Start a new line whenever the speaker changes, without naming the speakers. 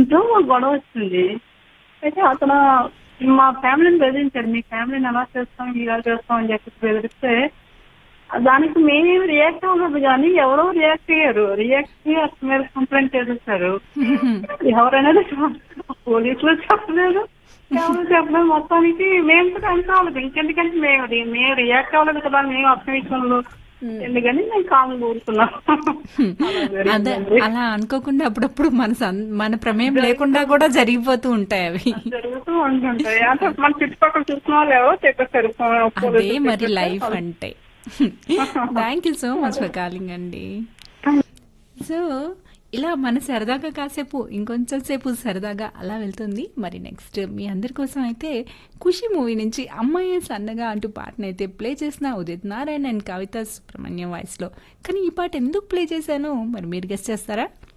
కొంచెం గొడవ వచ్చింది అయితే అతను మా ఫ్యామిలీని బెదిరించారు మీ ఫ్యామిలీని ఎలా చేస్తాం ఇలా చేస్తాం అని చెప్పి బెదిరిస్తే దానికి మేమేం రియాక్ట్ అవ్వలేదు కానీ ఎవరో రియాక్ట్ అయ్యారు రియాక్ట్ అయ్యి అతని మీద కంప్లైంట్ చేసేసారు ఎవరైనా పోలీసులు చెప్పలేదు ఎవరు చెప్పలేదు మొత్తానికి మేము కూడా అంత అవ్వలేదు ఇంకెందుకంటే మేము మేము రియాక్ట్ అవ్వలేదు కదా మేము అర్థం విషయంలో ఎందుకని మేము కాము కూరుకున్నాం
అదే అలా అనుకోకుండా అప్పుడప్పుడు మన సం- మన ప్రమేయం లేకుండా కూడా జరిగిపోతూ ఉంటాయి అవి
జరుగుతూ ఉంటుంటాయి అంటే మన చుట్టుపక్కల చూసిన వాళ్ళు ఎవరో చెప్పేస్తారు
అదే
పోలీసులు
మరి
చెప్పేస్తే
లైఫ్ అంటే thank you so much for calling అండి సో ఇలా మన సరదాగా కాసేపు ఇంకొంచెం సేపు సరదాగా అలా వెళ్తుంది మరి నెక్స్ట్ మీ అందరి కోసం అయితే ఖుషి మూవీ నుంచి అమ్మాయి సన్నగా అంటూ పాటను అయితే ప్లే చేసిన ఉదిత్ నారాయణ అండ్ కవిత సుబ్రహ్మణ్యం వాయిస్లో కానీ ఈ పాట ఎందుకు ప్లే చేశాను మరి మీరు గెస్ట్ చేస్తారా